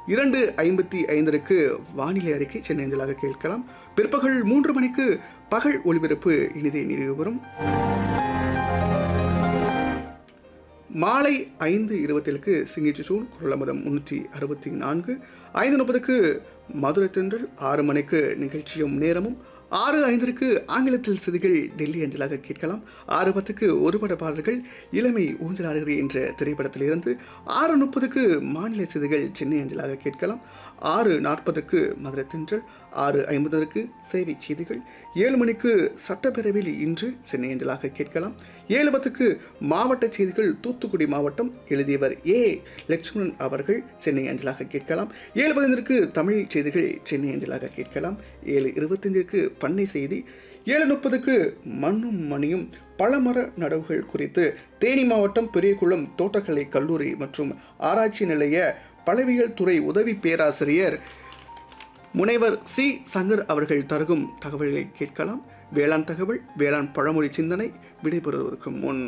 இரண்டு ஐம்பத்தி ஐந்திற்கு வானிலை அறிக்கை சென்னை அஞ்சலாக கேட்கலாம் பிற்பகல் மூன்று மணிக்கு பகல் ஒளிபரப்பு இனிதே நிறைவு பெறும் மாலை ஐந்து இருபத்தேழுக்கு சிங்கிச்சு சூன் குரலமதம் முன்னூற்றி அறுபத்தி நான்கு ஐந்து முப்பதுக்கு மதுரை தென்றல் ஆறு மணிக்கு நிகழ்ச்சியும் நேரமும் ஆறு ஐந்திற்கு ஆங்கிலத்தில் செய்திகள் டெல்லி அஞ்சலாக கேட்கலாம் ஆறு பத்துக்கு ஒருபட பாடல்கள் இளமை ஊஞ்சலாடுகிற என்ற திரைப்படத்திலிருந்து ஆறு முப்பதுக்கு மாநில செய்திகள் சென்னை அஞ்சலாக கேட்கலாம் ஆறு நாற்பதுக்கு மதுரை தென்றல் ஆறு ஐம்பதற்கு சேவை செய்திகள் ஏழு மணிக்கு சட்டப்பேரவையில் இன்று சென்னை அஞ்சலாக கேட்கலாம் ஏழு பத்துக்கு மாவட்ட செய்திகள் தூத்துக்குடி மாவட்டம் எழுதியவர் ஏ லட்சுமணன் அவர்கள் சென்னை அஞ்சலாக கேட்கலாம் ஏழு பதினைந்திற்கு தமிழ் செய்திகள் சென்னை அஞ்சலாக கேட்கலாம் ஏழு இருபத்தஞ்சிற்கு பண்ணை செய்தி ஏழு முப்பதுக்கு மண்ணும் மணியும் பழமர நடவுகள் குறித்து தேனி மாவட்டம் பெரியகுளம் தோட்டக்கலை கல்லூரி மற்றும் ஆராய்ச்சி நிலைய பழவியல் துறை உதவி பேராசிரியர் முனைவர் சி சங்கர் அவர்கள் தருகும் தகவல்களை கேட்கலாம் வேளாண் தகவல் வேளாண் பழமொழி சிந்தனை விடைபெறுவதற்கு முன்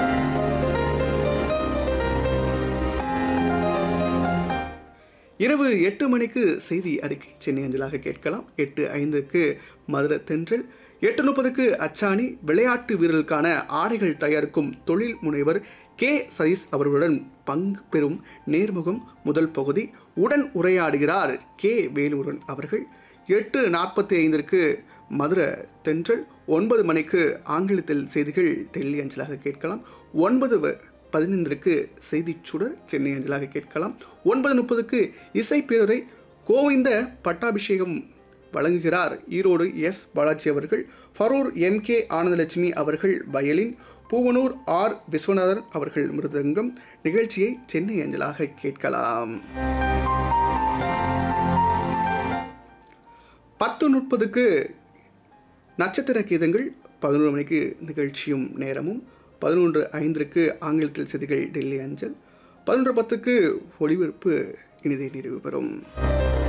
இரவு எட்டு மணிக்கு செய்தி அறிக்கை சென்னை அஞ்சலாக கேட்கலாம் எட்டு ஐந்துக்கு மதுரை தென்றல் எட்டு முப்பதுக்கு அச்சாணி விளையாட்டு வீரர்களுக்கான ஆடைகள் தயாரிக்கும் தொழில் முனைவர் கே சதீஷ் அவர்களுடன் பங்கு பெறும் நேர்முகம் முதல் பகுதி உடன் உரையாடுகிறார் கே வேலூரன் அவர்கள் எட்டு நாற்பத்தி ஐந்திற்கு மதுரை தென்றல் ஒன்பது மணிக்கு ஆங்கிலத்தில் செய்திகள் டெல்லி அஞ்சலாக கேட்கலாம் ஒன்பது வ- பதினைந்திற்கு செய்திச் சுடர் சென்னை அஞ்சலாக கேட்கலாம் ஒன்பது முப்பதுக்கு இசைப்பேரரை கோவிந்த பட்டாபிஷேகம் வழங்குகிறார் ஈரோடு எஸ் பாலாஜி அவர்கள் ஃபரூர் எம் கே ஆனந்தலட்சுமி அவர்கள் வயலின் பூவனூர் ஆர் விஸ்வநாதன் அவர்கள் மிருதங்கம் நிகழ்ச்சியை சென்னை அஞ்சலாக கேட்கலாம் பத்து முப்பதுக்கு நட்சத்திர கீதங்கள் பதினோரு மணிக்கு நிகழ்ச்சியும் நேரமும் பதினொன்று ஐந்திற்கு ஆங்கிலத்தில் செய்திகள் டெல்லி அஞ்சல் பதினொன்று பத்துக்கு ஒளிபரப்பு இனிதே நிறைவு பெறும்